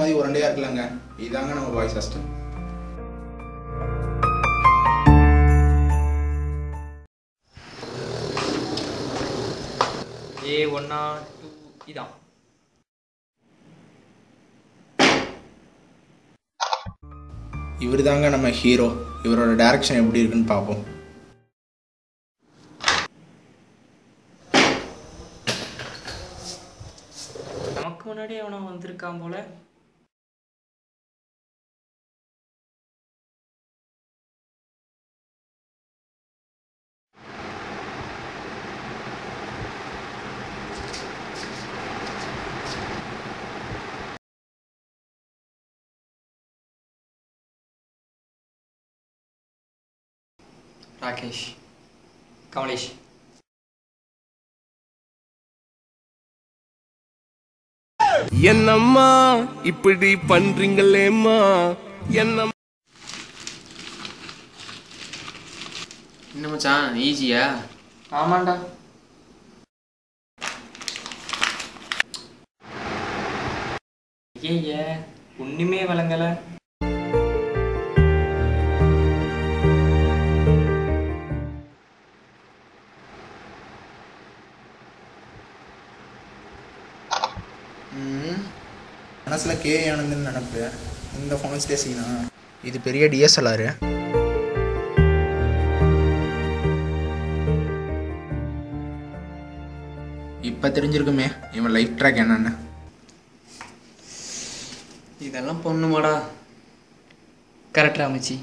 மாதிரி உரண்டையா இருக்கலங்க இதாங்க நம்ம பாய்ஸ் ஹாஸ்டல் ஏ ஒன்னா டூ இதான் இவர் தாங்க நம்ம ஹீரோ இவரோட டைரக்ஷன் எப்படி இருக்குன்னு பார்ப்போம் நமக்கு முன்னாடி அவனை வந்திருக்கான் போல ராகேஷ் கமலேஷ் என்னம்மா இப்படி பண்றீங்களேம்மா என்ன என்ன மச்சான் ஈஸியா ஆமாண்டா ஐயே ஒண்ணுமே விளங்கல ம். மனசுல கே ஆனந்த்னு நினப்பு இந்த ஃபோன்ஸ் பேசினா இது பெரிய டிஎஸ்எல்ஆர் இப்போ தெரிஞ்சிருக்குமே இவன் லைஃப் ட்ராக் என்னன்னு இதெல்லாம் பொண்ணுமாடா கரெக்டா மச்சி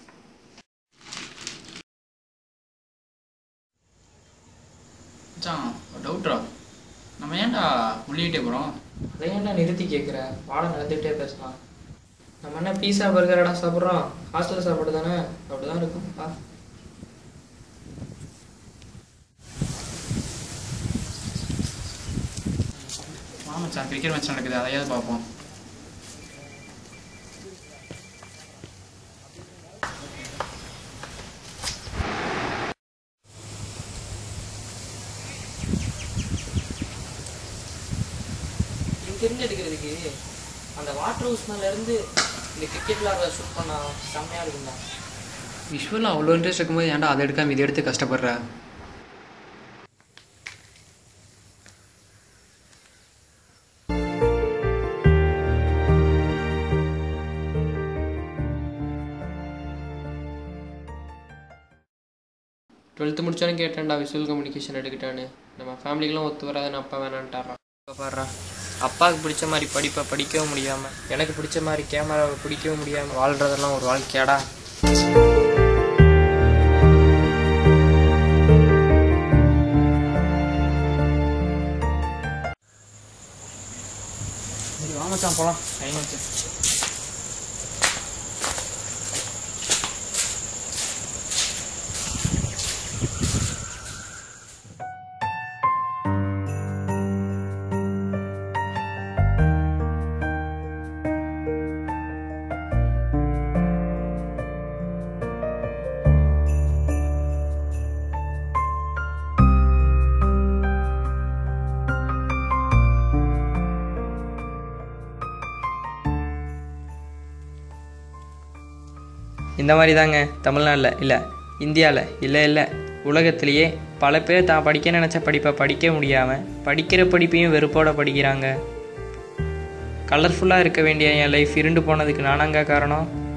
மச்சான் டவுட்ரா நம்ம ஏன்டா உள்ளிட்டே போகிறோம் அதை ஏன்டா நிறுத்தி கேட்குற பாடம் நடந்துகிட்டே பேசலாம் நம்ம என்ன பீஸா பர்கரடா சாப்பிட்றோம் ஹாஸ்டல் சாப்பாடு தானே அப்படிதான் இருக்கும் பா வா மச்சான் கிரிக்கெட் மேட்ச் நடக்குது அதையாவது பார்ப்போம் இங்கிருந்து எடுக்கிறதுக்கு அந்த வாட்டர் ஹவுஸ் மேல இருந்து இந்த கிரிக்கெட் விளாட்ற ஷூட் பண்ணா செம்மையா இருக்கும்டா விஷுவல் அவ்வளோ இன்ட்ரெஸ்ட் இருக்கும்போது ஏன்டா அதை எடுக்காம இதை எடுத்து கஷ்டப்படுற டுவெல்த்து முடிச்சாலும் கேட்டேன்டா விஷுவல் கம்யூனிகேஷன் எடுக்கிட்டான்னு நம்ம ஃபேமிலிக்கெலாம் ஒத்து வராதுன்னு அப்பா வேணான்ட்டாரான் இப்போ பாடுறா அப்பாவுக்கு பிடிச்ச மாதிரி படிப்பை படிக்கவும் முடியாமல் எனக்கு பிடிச்ச மாதிரி கேமராவை பிடிக்கவும் முடியாமல் வாழ்கிறதெல்லாம் ஒரு வாழ்க்கையாடா சரி வா மச்சான் போகலாம் டைம் வச்சு இந்த மாதிரி தாங்க தமிழ்நாட்டில் இல்லை இந்தியாவில் இல்லை இல்லை உலகத்திலேயே பல பேர் தான் படிக்க நினச்ச படிப்பை படிக்க முடியாமல் படிக்கிற படிப்பையும் வெறுப்போட படிக்கிறாங்க கலர்ஃபுல்லாக இருக்க வேண்டிய என் லைஃப் இருண்டு போனதுக்கு நானாங்க காரணம்